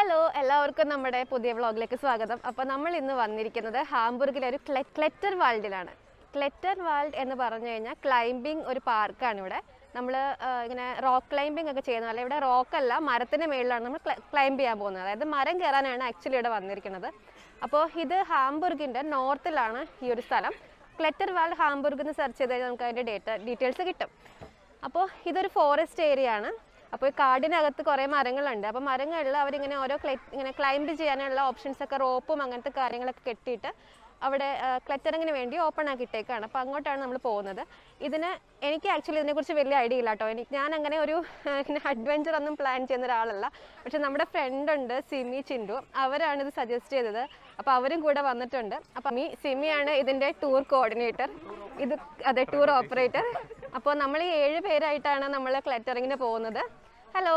Hello എല്ലാവർക്കും നമ്മുടെ പുതിയ വ്ളോഗിലേക്ക് സ്വാഗതം അപ്പോൾ നമ്മൾ ഇന്ന് വന്നിരിക്കുന്നത് ഹാംബുർഗിലെ ഒരു ക്ലെ ക്ലെറ്റർ വാൾഡിലാണ് ക്ലെറ്റർ വാൾഡ് എന്ന് പറഞ്ഞു കഴിഞ്ഞാൽ ക്ലൈംബിംഗ് ഒരു പാർക്കാണ് ഇവിടെ നമ്മൾ ഇങ്ങനെ റോക്ക് ക്ലൈംബിംഗ് ഒക്കെ ചെയ്യുന്ന പോലെ ഇവിടെ റോക്കല്ല മരത്തിന് മേളിലാണ് നമ്മൾ ക്ലൈംബ് ചെയ്യാൻ പോകുന്നത് അതായത് മരം കയറാനാണ് ആക്ച്വലി ഇവിടെ വന്നിരിക്കുന്നത് അപ്പോൾ ഇത് ഹാംബുർഗിൻ്റെ നോർത്തിലാണ് ഈ ഒരു സ്ഥലം ക്ലെറ്റർ വാൾഡ് ഹാംബുർഗ് എന്ന് സെർച്ച് ചെയ്ത് കഴിഞ്ഞാൽ നമുക്ക് അതിൻ്റെ ഡേറ്റ ഡീറ്റെയിൽസ് കിട്ടും അപ്പോൾ ഇതൊരു ഫോറസ്റ്റ് ഏരിയ ആണ് അപ്പോൾ ഈ കാടിനകത്ത് കുറേ മരങ്ങളുണ്ട് അപ്പോൾ മരങ്ങളിൽ അവരിങ്ങനെ ഓരോ ക്ലൈ ഇങ്ങനെ ക്ലൈംബ് ചെയ്യാനുള്ള ഓപ്ഷൻസ് ഒക്കെ റോപ്പും അങ്ങനത്തെ കാര്യങ്ങളൊക്കെ കെട്ടിയിട്ട് അവിടെ ക്ലറ്ററിങ്ങിന് വേണ്ടി ഓപ്പൺ ആക്കിയിട്ടേക്കാണ് അപ്പോൾ അങ്ങോട്ടാണ് നമ്മൾ പോകുന്നത് ഇതിന് എനിക്ക് ആക്ച്വലി ഇതിനെക്കുറിച്ച് വലിയ ഐഡിയ ഇല്ല കേട്ടോ എനിക്ക് ഞാൻ അങ്ങനെ ഒരു ഇങ്ങനെ അഡ്വഞ്ചർ ഒന്നും പ്ലാൻ ചെയ്യുന്ന ഒരാളല്ല പക്ഷെ നമ്മുടെ ഫ്രണ്ട് ഉണ്ട് സിമി ചിൻഡു അവരാണ് ഇത് സജസ്റ്റ് ചെയ്തത് അപ്പോൾ അവരും കൂടെ വന്നിട്ടുണ്ട് അപ്പം ഈ സിമിയാണ് ഇതിൻ്റെ ടൂർ കോർഡിനേറ്റർ ഇത് അതെ ടൂർ ഓപ്പറേറ്റർ അപ്പോൾ നമ്മൾ ഈ ഏഴ് പേരായിട്ടാണ് നമ്മൾ ക്ലറ്ററിങ്ങിന് പോകുന്നത് ഹലോ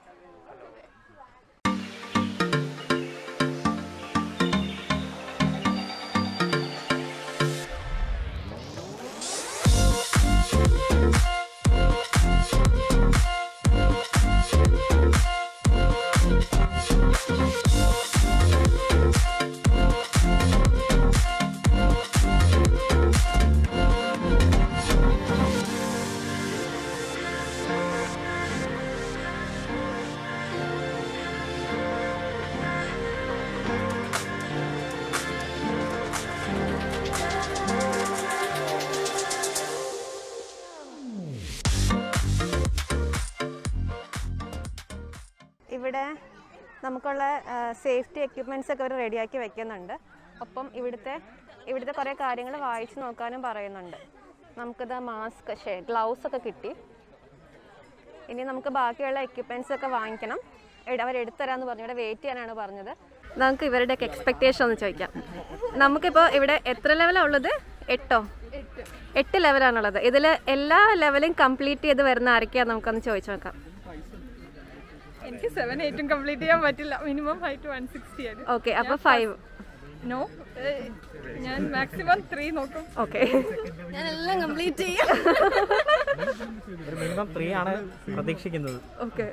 ഇവിടെ നമുക്കുള്ള സേഫ്റ്റി എക്യുപ്മെൻറ്റ്സ് ഒക്കെ അവർ റെഡിയാക്കി വെക്കുന്നുണ്ട് ഒപ്പം ഇവിടുത്തെ ഇവിടുത്തെ കുറേ കാര്യങ്ങൾ വായിച്ച് നോക്കാനും പറയുന്നുണ്ട് നമുക്കിത് മാസ്ക് ഷേ ഗ്ലൗസ് ഒക്കെ കിട്ടി ഇനി നമുക്ക് ബാക്കിയുള്ള എക്യുപ്മെൻറ്റ്സ് ഒക്കെ വാങ്ങിക്കണം അവർ എടുത്തരാന്ന് പറഞ്ഞു ഇവിടെ വെയിറ്റ് ചെയ്യാനാണ് പറഞ്ഞത് നമുക്ക് ഇവരുടെയൊക്കെ എക്സ്പെക്റ്റേഷൻ ഒന്ന് ചോദിക്കാം നമുക്കിപ്പോൾ ഇവിടെ എത്ര ലെവലാണ് ഉള്ളത് എട്ടോ എട്ട് ലെവലാണുള്ളത് ഇതിൽ എല്ലാ ലെവലും കംപ്ലീറ്റ് ചെയ്ത് വരുന്ന ആരൊക്കെയാണ് നമുക്കൊന്ന് ചോദിച്ചു നോക്കാം എനിക്ക് സെവൻ എയ്റ്റും കംപ്ലീറ്റ് ചെയ്യാൻ പറ്റില്ല മിനിമം ഹൈറ്റ് വൺ സിക്സ്റ്റി ആണ് ഓക്കെ അപ്പോൾ ഫൈവ് നോ ഞാൻ മാക്സിമം ത്രീ നോക്കും ഓക്കെ ഞാൻ എല്ലാം കംപ്ലീറ്റ് ചെയ്യാം ഒരു മിനിമം ത്രീ ആണ് പ്രതീക്ഷിക്കുന്നത് ഓക്കെ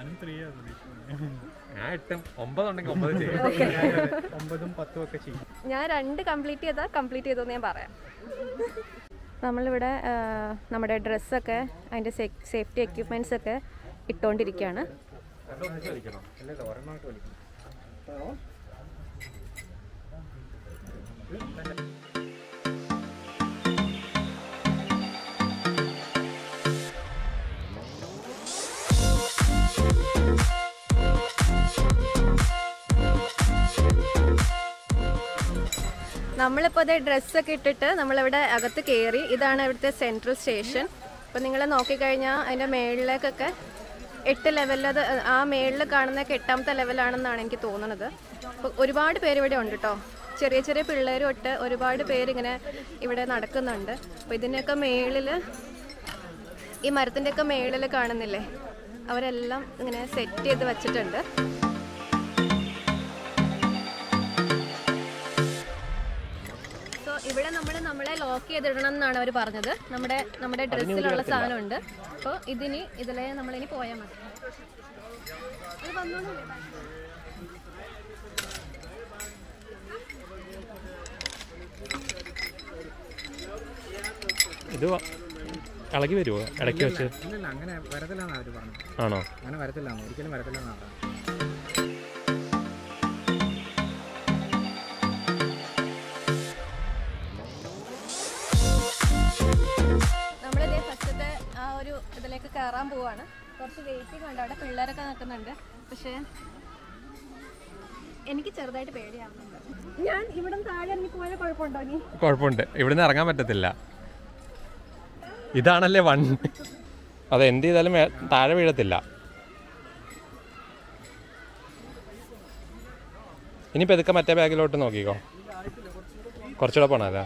ഞാൻ എട്ടും ഒമ്പതുണ്ടെങ്കിൽ ഒമ്പത് ചെയ്യും ഒമ്പതും പത്തും ഒക്കെ ചെയ്യും ഞാൻ രണ്ട് കംപ്ലീറ്റ് ചെയ്താൽ കംപ്ലീറ്റ് ചെയ്തെന്ന് ഞാൻ പറയാം നമ്മളിവിടെ ആ, നമ്മുടെ ഡ്രസ്സൊക്കെ അതിൻ്റെ സേഫ്റ്റി എക്യുപ്മെൻറ്റ്സ് ഒക്കെ ഇട്ടുകൊണ്ടിരിക്കുകയാണ് നമ്മളിപ്പോൾ അതേ ഡ്രസ്സൊക്കെ ഇട്ടിട്ട് നമ്മളിവിടെ അകത്ത് കയറി ഇതാണ് ഇവിടുത്തെ സെൻട്രൽ സ്റ്റേഷൻ അപ്പോൾ നിങ്ങൾ നോക്കിക്കഴിഞ്ഞാൽ അതിൻ്റെ മേളിലേക്കൊക്കെ എട്ട് ലെവലിൽ അത് ആ മേളിൽ കാണുന്നതൊക്കെ എട്ടാമത്തെ ലെവലാണെന്നാണ് എനിക്ക് തോന്നുന്നത് അപ്പോൾ ഒരുപാട് പേര് ഇവിടെ ഉണ്ട് കേട്ടോ ചെറിയ ചെറിയ പിള്ളേർ തൊട്ട് ഒരുപാട് പേരിങ്ങനെ ഇവിടെ നടക്കുന്നുണ്ട് അപ്പോൾ ഇതിൻ്റെയൊക്കെ മേളിൽ ഈ മരത്തിൻ്റെയൊക്കെ മേളിൽ കാണുന്നില്ലേ അവരെല്ലാം ഇങ്ങനെ സെറ്റ് ചെയ്ത് വെച്ചിട്ടുണ്ട് സോ ഇവിടെ നമ്മൾ നമ്മളെ ലോക്ക് ചെയ്തിടണം എന്നാണ് അവർ പറഞ്ഞത് നമ്മുടെ നമ്മുടെ ഡ്രസ്സിലുള്ള സാധനമുണ്ട് അപ്പോൾ ഇതിനി ഇതിലെ നമ്മളിനി പോയാൽ മതി ഇത് വന്നോളൂ. ഇത് വ- ഇളകി വരുമോ ഇടയ്ക്ക് വെച്ച് ഇല്ല അങ്ങനെ വരത്തില്ലാന്ന് അവര് പറഞ്ഞു ആണോ അങ്ങനെ വരത്തില്ലാന്ന് ഒരിക്കലും വരത്തില്ലെന്നാണ് നമ്മളിതേ ഫസ്റ്റത്തെ ആ ഒരു ഇതിലേക്ക് കയറാൻ പോവാണ് കുറച്ച് വെയിറ്റിംഗ് ഉണ്ട് അവിടെ പിള്ളേരൊക്കെ നിൽക്കുന്നുണ്ട് പക്ഷേ എനിക്ക് ചെറുതായിട്ട് പേടിയാവുന്നുണ്ട് ഞാൻ ഇവിടെ താഴെ ഇറങ്ങി പോയാൽ കുഴപ്പമുണ്ടോ നീ കുഴപ്പമുണ്ട് ഇവിടുന്ന് ഇറങ്ങാൻ പറ്റത്തില്ല ഇതാണല്ലേ വൺ അത് എന്ത് ചെയ്താലും മേ- താഴെ വീഴത്തില്ല ഇനി പെതുക്കെ മറ്റേ ബാഗിലോട്ട് നോക്കിക്കോ കുറച്ചുകൂടെ പോണോ അതാ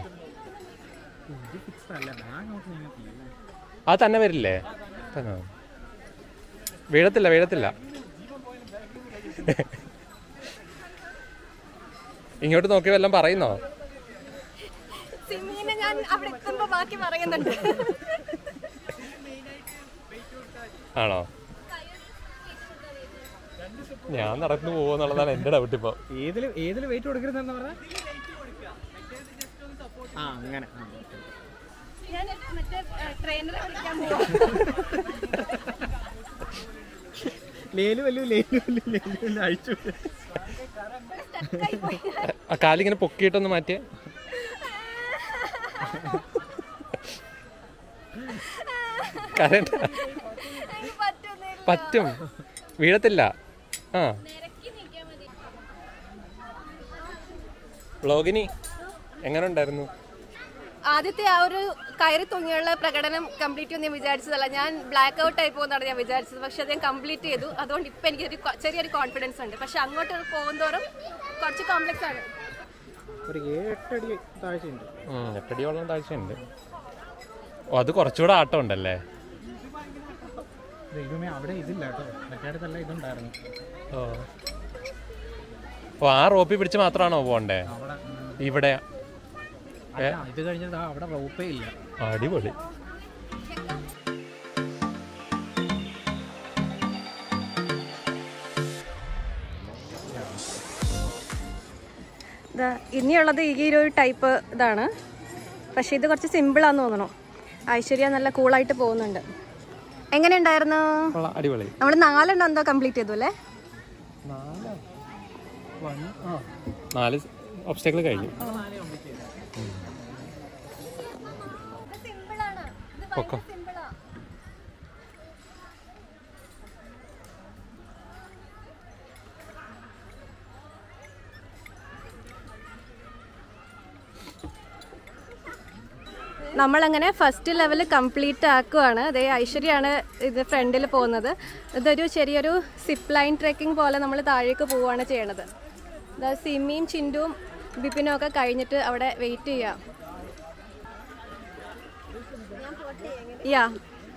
അല്ല ഞാൻ നോക്കി നിങ്ങൾക്ക് അത് തന്നെ വരില്ലേ തന്നെ വീഴത്തില്ല വീഴത്തില്ല ഇങ്ങോട്ട് നോക്കി വല്ലതും പറയുന്നോ സിമീനെ ഞാൻ അവിടെ എത്തുമ്പോ ബാക്കി പറയുന്നുണ്ട് ആണോ ഞാൻ നടന്നു പോകുന്നുള്ളതാണ് എൻ്റെ ഡൗട്ട് ഇപ്പോൾ ഏതില് ഏതില് വെയിറ്റ് കൊടുക്കരുതെന്ന് പറഞ്ഞാ ആ അങ്ങനെ ആ, okay. ഞാൻ മറ്റേ ട്രെയിനറെ വിളിക്കാൻ ലേലു വല്ലു ലേലു വല്ലു ലേലു വല്ലു അഴിച്ചു വിട്. ആ കാലിങ്ങനെ പൊക്കിയിട്ടൊന്ന് മാറ്റിയേ കരണ്ട പറ്റും വീഴത്തില്ല ആ വ്ളോഗിനി എങ്ങനെ ഉണ്ടായിരുന്നു ആദ്യത്തെ ആ ഒരു കയറി തൂങ്ങിയുള്ള പ്രകടനം കംപ്ലീറ്റ് ചെയ്യാൻ ഞാൻ വിചാരിച്ചതല്ല ഞാൻ ബ്ലാക്ക് ഔട്ട് ആയി പോകുന്നതാണ് ഞാൻ വിചാരിച്ചത് പക്ഷെ അത് ഞാൻ കംപ്ലീറ്റ് ചെയ്തു അതുകൊണ്ട് ഇപ്പം എനിക്കൊരു കൊ- ചെറിയൊരു കോൺഫിഡൻസ് ഉണ്ട് പക്ഷെ അങ്ങോട്ട് പോകുന്തോറും കുറച്ച് കോംപ്ലക്സ് ആണ് ഒരു ഏട്ടടി താഴ്ചയുണ്ട് ഉം, എട്ടടിയോളം താഴ്ചയുണ്ട് ഓ അത് കുറച്ചുകൂടെ ആട്ടം ഉണ്ടല്ലേ ദൈവമേ അവിടെ ഇതില്ല കേട്ടോ മറ്റേടത്തല്ല ഇതുണ്ടായിരുന്നു ഓ ഓ ആ റോപ്പി പിടിച്ച് മാത്രമാണോ പോണ്ടേ അവിടെ ഉം, ഇവിടെ അല്ല, ഇത് കഴിഞ്ഞിട്ട് ആ അവിടെ റോപ്പേ ഇല്ല അടിപൊളി ഇനിയുള്ളത് ഈ ഒരു ടൈപ്പ് ഇതാണ് പക്ഷെ ഇത് കുറച്ച് സിമ്പിളാന്ന് തോന്നണു ഐശ്വര്യ നല്ല കൂളായിട്ട് പോകുന്നുണ്ട് എങ്ങനെയുണ്ടായിരുന്നു കൊള്ളാം, അടിപൊളി നമ്മൾ നാലെണ്ണം എന്തോ കംപ്ലീറ്റ് ചെയ്തു അല്ലേ നാല് ഒബ്സ്റ്റക്കിൾ കഴിഞ്ഞു പൊക്കോ നമ്മളങ്ങനെ ഫസ്റ്റ് ലെവൽ കംപ്ലീറ്റ് ആക്കുവാണ് അതേ ഐശ്വര്യാണ് ഇത് ഫ്രണ്ടിൽ പോകുന്നത് ഇതൊരു ചെറിയൊരു സിപ്പ് ലൈൻ ട്രെക്കിംഗ് പോലെ നമ്മൾ താഴേക്ക് പോവുകയാണ് ചെയ്യണത് ഇതാ സിമ്മിയും ചിൻറ്റും ബിപിനും ഒക്കെ കഴിഞ്ഞിട്ട് അവിടെ വെയിറ്റ് ചെയ്യാം യാ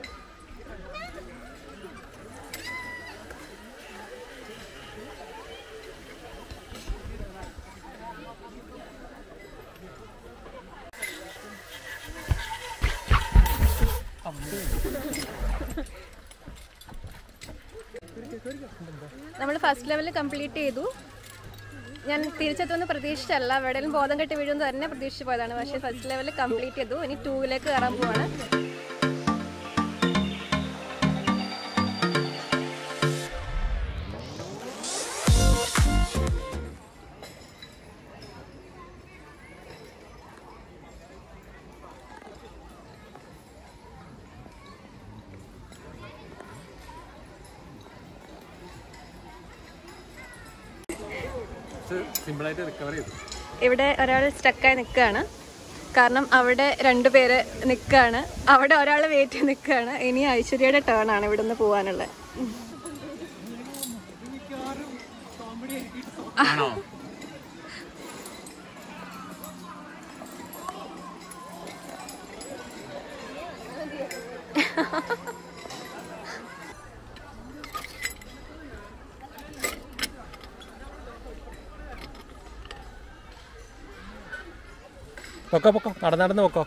നമ്മൾ ഫസ്റ്റ് ലെവൽ കംപ്ലീറ്റ് ചെയ്തു ഞാൻ തിരിച്ചെത്തുമെന്ന് പ്രതീക്ഷിച്ചല്ല എവിടെയും ബോധം കെട്ടി വീഴുമെന്ന് തന്നെ പ്രതീക്ഷിച്ച് പോയതാണ് പക്ഷേ ഫസ്റ്റ് ലെവൽ കംപ്ലീറ്റ് ചെയ്തു ഇനി ടൂവിലേക്ക് കയറാൻ പോവാണ് സിമ്പിളായിട്ട് റിക്കവർ ചെയ്തു ഇവിടെ ഒരാൾ സ്റ്റക്കായി നിൽക്കുകയാണ് കാരണം അവിടെ രണ്ട് പേര് നിൽക്കുകയാണ് അവിടെ ഒരാൾ വെയിറ്റ് ചെയ്ത് നിൽക്കുകയാണ് ഇനി ഐശ്വര്യയുടെ ടേൺ ആണ് ഇവിടെ നിന്ന് പോകാനുള്ളത് പൊക്കോ പൊക്കോ നടന്ന് നടന്ന് പൊക്കോ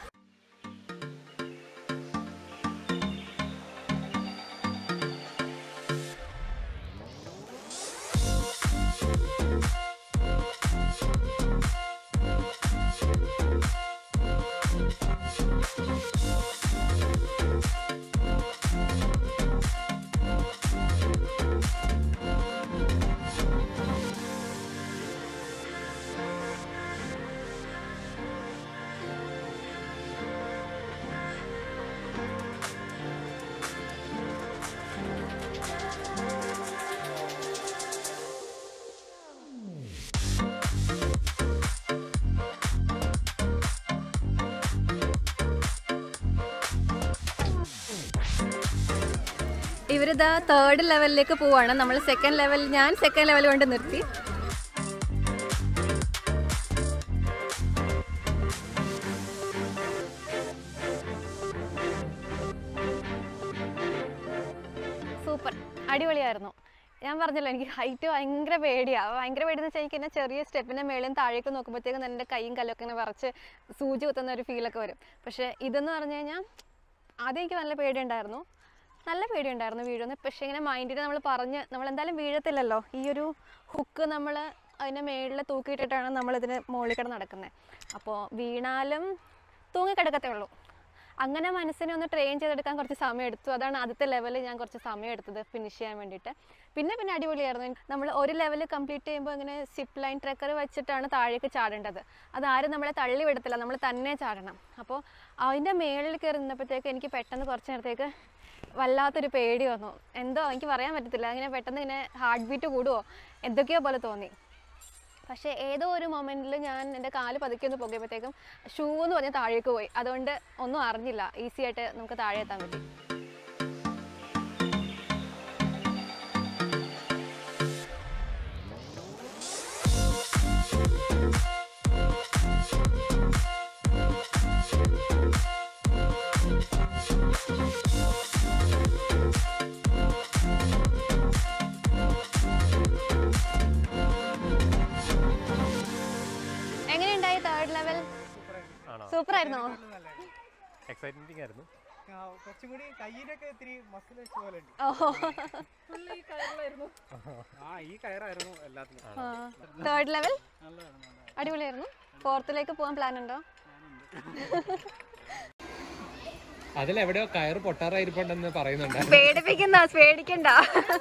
ഇവരിതാ തേർഡ് ലെവലിലേക്ക് പോവാണ് നമ്മൾ സെക്കൻഡ് ലെവൽ ഞാൻ സെക്കൻഡ് ലെവൽ കൊണ്ട് നിർത്തി സൂപ്പർ അടിപൊളിയായിരുന്നു ഞാൻ പറഞ്ഞല്ലോ എനിക്ക് ഹൈറ്റ് ഭയങ്കര പേടിയാണ് ഭയങ്കര പേടിയെന്ന് വെച്ചാൽ എനിക്ക് എന്നെ ചെറിയ സ്റ്റെപ്പിൻ്റെ മേളിൽ താഴേക്ക് നോക്കുമ്പോഴത്തേക്കും എൻ്റെ കൈയും കല്ലൊക്കെ ഇങ്ങനെ വിറച്ച് സൂചി കുത്തുന്ന ഒരു ഫീലൊക്കെ വരും പക്ഷേ ഇതെന്ന് പറഞ്ഞു കഴിഞ്ഞാൽ ആദ്യം എനിക്ക് നല്ല പേടിയുണ്ടായിരുന്നു നല്ല പേടിയുണ്ടായിരുന്നു വീഴുന്നു പക്ഷേ ഇങ്ങനെ മൈൻഡിൽ നമ്മൾ പറഞ്ഞ് നമ്മൾ എന്തായാലും വീഴത്തില്ലല്ലോ ഈ ഒരു ഹുക്ക് നമ്മൾ അതിൻ്റെ മേളിൽ തൂക്കിയിട്ടിട്ടാണ് നമ്മളിതിന് മുകളിൽ കിടന്ന് നടക്കുന്നത് അപ്പോൾ വീണാലും തൂങ്ങിക്കിടക്കത്തേ ഉള്ളൂ അങ്ങനെ മനസ്സിനെ ഒന്ന് ട്രെയിൻ ചെയ്തെടുക്കാൻ കുറച്ച് സമയം എടുത്തു അതാണ് ആദ്യത്തെ ലെവലിൽ ഞാൻ കുറച്ച് സമയം എടുത്തത് ഫിനിഷ് ചെയ്യാൻ വേണ്ടിയിട്ട് പിന്നെ പിന്നെ അടിപൊളിയായിരുന്നു നമ്മൾ ഒരു ലെവൽ കംപ്ലീറ്റ് ചെയ്യുമ്പോൾ ഇങ്ങനെ സിപ്പ് ലൈൻ ട്രക്കർ വെച്ചിട്ടാണ് താഴേക്ക് ചാടേണ്ടത് അതാരും നമ്മളെ തള്ളി വിടത്തില്ല നമ്മൾ തന്നെ ചാടണം അപ്പോൾ അതിൻ്റെ മേളിൽ കയറി നിന്നപ്പോഴത്തേക്ക് എനിക്ക് പെട്ടെന്ന് കുറച്ച് നേരത്തേക്ക് വല്ലാത്തൊരു പേടി വന്നു എന്തോ എനിക്ക് പറയാൻ പറ്റത്തില്ല അങ്ങനെ പെട്ടെന്ന് ഇങ്ങനെ ഹാർട്ട് ബീറ്റ് കൂടുവോ എന്തൊക്കെയോ പോലെ തോന്നി പക്ഷേ ഏതോ ഒരു മൊമെൻറ്റിൽ ഞാൻ എൻ്റെ കാല് പതുക്കി ഒന്ന് പോകുമ്പോഴത്തേക്കും ഷൂ എന്ന് പറഞ്ഞ് താഴേക്ക് പോയി അതുകൊണ്ട് ഒന്നും അറിഞ്ഞില്ല ഈസി ആയിട്ട് നമുക്ക് താഴെ എത്താൻ പറ്റി എങ്ങനെയുണ്ടായി തേർഡ് ലെവൽ ആണോ സൂപ്പർ ആയിരുന്നോ എക്സൈറ്റിംഗ് ആയിരുന്നു ആ, കുറച്ചും കൂടി കയ്യിലൊക്കെ ഇത്തിരി മസിൽ വെച്ച പോലെ ഉണ്ട് ഓഹോ ഫുള്ള് ഈ കയറിലായിരുന്നു ആ ഈ കയറായിരുന്നു എല്ലാത്തിനും തേർഡ് ലെവൽ നല്ലതാണ് നല്ലതാണ് അടിപൊളിയായിരുന്നു ഫോർത്തിലേക്ക് പോകാൻ പ്ലാൻ ഉണ്ടോ അതിലെവിടെയോ കയറ് പൊട്ടാറായിരിപ്പുണ്ടെന്ന് പറയുന്നുണ്ട് പേടിപ്പിക്കുന്ന പേടിക്കണ്ട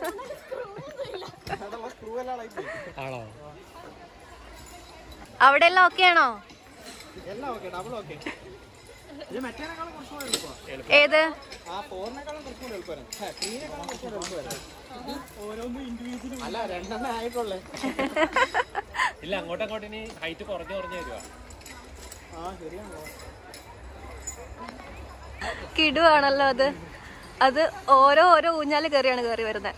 അഥവാ സ്ക്രൂ എല്ലാം ആയിപ്പോയി ആണോ അവിടെ എല്ലാം ഓക്കെ ആണോ എല്ലാം ഓക്കെ ഡബിൾ ഓക്കെ ഇത് മറ്റേനേക്കാളും കുറച്ചുകൂടെ എളുപ്പമാണ് ഏത് ആ ഫോറിനേക്കാളും കുറച്ചുകൂടെ എളുപ്പമായിരുന്നു ഛെ, ത്രീനേക്കാളും കുറച്ചുകൂടെ എളുപ്പമായിരുന്നു ഓരോന്നും ഇൻഡിവിജ്വലും അല്ല രണ്ടെണ്ണം ആയിട്ടുള്ളേ ഇല്ല അങ്ങോട്ടും അങ്ങോട്ടും ഇനി ഹൈറ്റ് കുറഞ്ഞു കുറഞ്ഞു വരുവാ ആ ശരിയാണോ കിടുവാണല്ലോ അത് അത് ഓരോ ഓരോ ഊഞ്ഞാല് കയറിയാണ് കയറി വരുന്നത്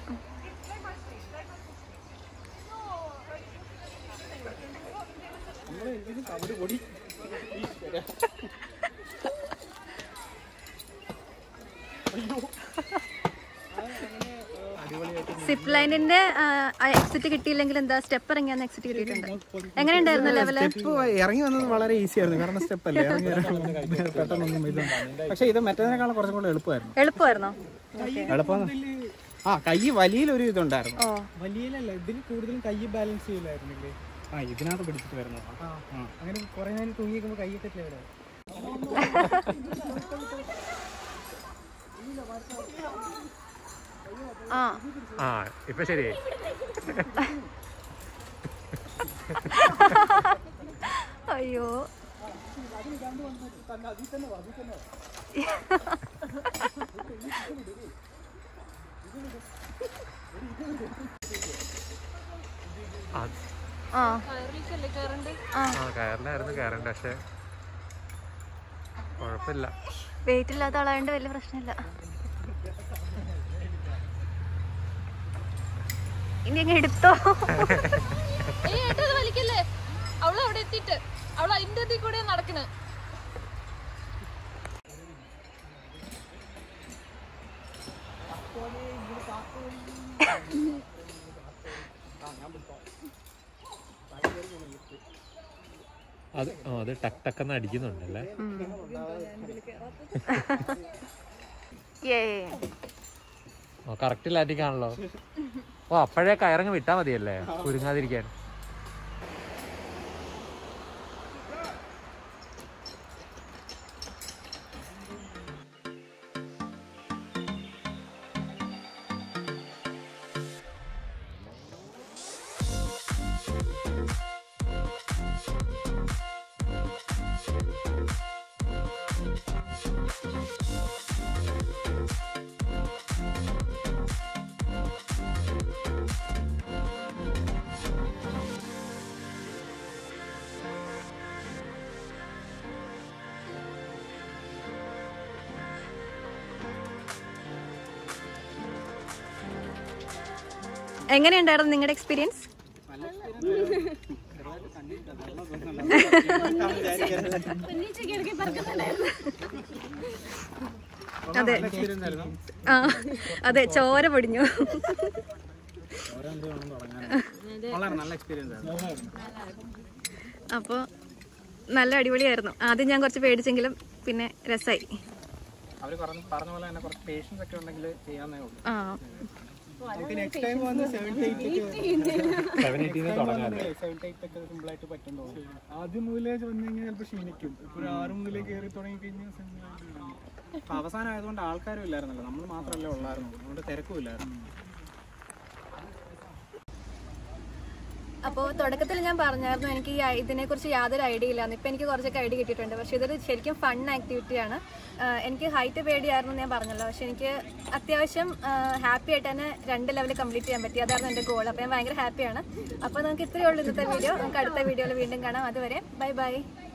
നമ്മള് ഇതിന് കബടി പൊടി ഈശ്വരാ. സിപ്പ് ലൈനിന്റെ എക്സിറ്റ് കിട്ടിയില്ലെങ്കിൽ എന്താ സ്റ്റെപ്പ് ഇറങ്ങിയാന്ന് എക്സിറ്റ് കിട്ടിയിട്ടുണ്ട് എങ്ങനെയുണ്ടായിരുന്നു ലെവല് സ്റ്റെപ്പ് ഇറങ്ങി വന്നത് വളരെ ഈസി ആയിരുന്നു കാരണം സ്റ്റെപ്പ് അല്ലേ ഇറങ്ങി വരാൻ പെട്ടെന്നൊന്നും ഇത് പക്ഷെ ഇത് മറ്റേതിനേക്കാളും കുറച്ചും കൂടെ എളുപ്പമായിരുന്നു എളുപ്പമായിരുന്നോ എളുപ്പം ആ കൈ വലിയൊരു ഇതുണ്ടായിരുന്നു ഓ വലിയല്ല ഇതിൽ കൂടുതലും കൈ ബാലൻസ് ചെയ്യില്ലായിരുന്നില്ലേ ആ ഇതിനകത്ത് പിടിച്ചിട്ട് വരുന്നത് ആ അങ്ങനെ കുറെ നേരം തൂങ്ങിക്കുമ്പോൾ കൈയൊക്കെ ചെയ്യണം ആ ആ ഇപ്പൊ ശരിയായി അയ്യോ ആ കയറിലേക്കല്ലേ കയറണ്ട് ആ ആ കയറിലായിരുന്നു കയറേണ്ട പക്ഷെ കുഴപ്പമില്ല വെയിറ്റ് ഇല്ലാത്ത ആളായതുകൊണ്ട് വലിയ പ്രശ്നമില്ല ഇനി അങ്ങ് എടുത്തോ ഏയ് ഏട്ടാ അത് വലിക്കല്ലേ അവള് അവിടെ എത്തിയിട്ട് അവൾ അതിന്റെ ഇതിൽ കൂടെ നടക്കണ് അത് ആ അത് ടക്ക് ടക്കെന്ന് അടിക്കുന്നുണ്ടല്ലേ ഏ ഓ കറക്റ്റ് ലാൻഡിങ് ആണല്ലോ ഓ അപ്പോഴേ കയറങ്ങ് വിട്ടാ മതിയല്ലേ കുരുങ്ങാതിരിക്കാൻ എങ്ങനെയുണ്ടായിരുന്നു നിങ്ങളുടെ എക്സ്പീരിയൻസ് അതെ ആ അതെ ചോര പൊടിഞ്ഞു വളരെ നല്ല എക്സ്പീരിയൻസ് ആയിരുന്നു അപ്പോൾ നല്ല അടിപൊളിയായിരുന്നു ആദ്യം ഞാൻ കുറച്ച് പേടിച്ചെങ്കിലും പിന്നെ രസമായി അവർ പറഞ്ഞ പറഞ്ഞ പോലെ തന്നെ കുറച്ച് പേഷ്യൻസ് ഒക്കെ ഉണ്ടെങ്കിൽ ചെയ്യാവുന്നേ ഉള്ളൂ ആ നമുക്ക് നെക്സ്റ്റ് ടൈം വന്ന് സെവൻ സെവൻ എയ്റ്റീന്ന് തുടങ്ങാം സെവൻ എയ്റ്റ് ഒക്കെ സിമ്പിൾ ആയിട്ട് പറ്റുന്നു ആദ്യം മുതലേ വന്നു കഴിഞ്ഞാൽ ചിലപ്പോൾ ക്ഷീണിക്കും ഇപ്പൊ ഒരു ആറ് മുതലേ കയറി തുടങ്ങി കഴിഞ്ഞാൽ അപ്പൊ അവസാനം ആയതുകൊണ്ട് ആൾക്കാരും ഇല്ലായിരുന്നല്ലോ നമ്മൾ മാത്രമല്ലേ ഉള്ളായിരുന്നു അതുകൊണ്ട് തിരക്കും ഇല്ലായിരുന്നു അപ്പോൾ തുടക്കത്തിൽ ഞാൻ പറഞ്ഞായിരുന്നു എനിക്ക് ഈ ഇതിനെക്കുറിച്ച് യാതൊരു ഐഡിയ ഇല്ലാന്ന് ഇപ്പം എനിക്ക് കുറച്ചൊക്കെ ഐഡിയ കിട്ടിയിട്ടുണ്ട് പക്ഷേ ഇതൊരു ശരിക്കും ഫൺ ആക്ടിവിറ്റിയാണ് എനിക്ക് ഹൈറ്റ് പേടിയായിരുന്നു എന്ന് ഞാൻ പറഞ്ഞല്ലോ പക്ഷെ എനിക്ക് അത്യാവശ്യം ഹാപ്പി ആയിട്ട് തന്നെ രണ്ട് ലെവൽ കംപ്ലീറ്റ് ചെയ്യാൻ പറ്റി അതായിരുന്നു എൻ്റെ ഗോൾ അപ്പോൾ ഞാൻ ഭയങ്കര ഹാപ്പിയാണ് അപ്പോൾ നമുക്ക് ഇത്രയേ ഉള്ളൂ ഇന്നത്തെ വീഡിയോ നമുക്ക് അടുത്ത വീഡിയോയിൽ വീണ്ടും കാണാം അതുവരെ ബൈ ബൈ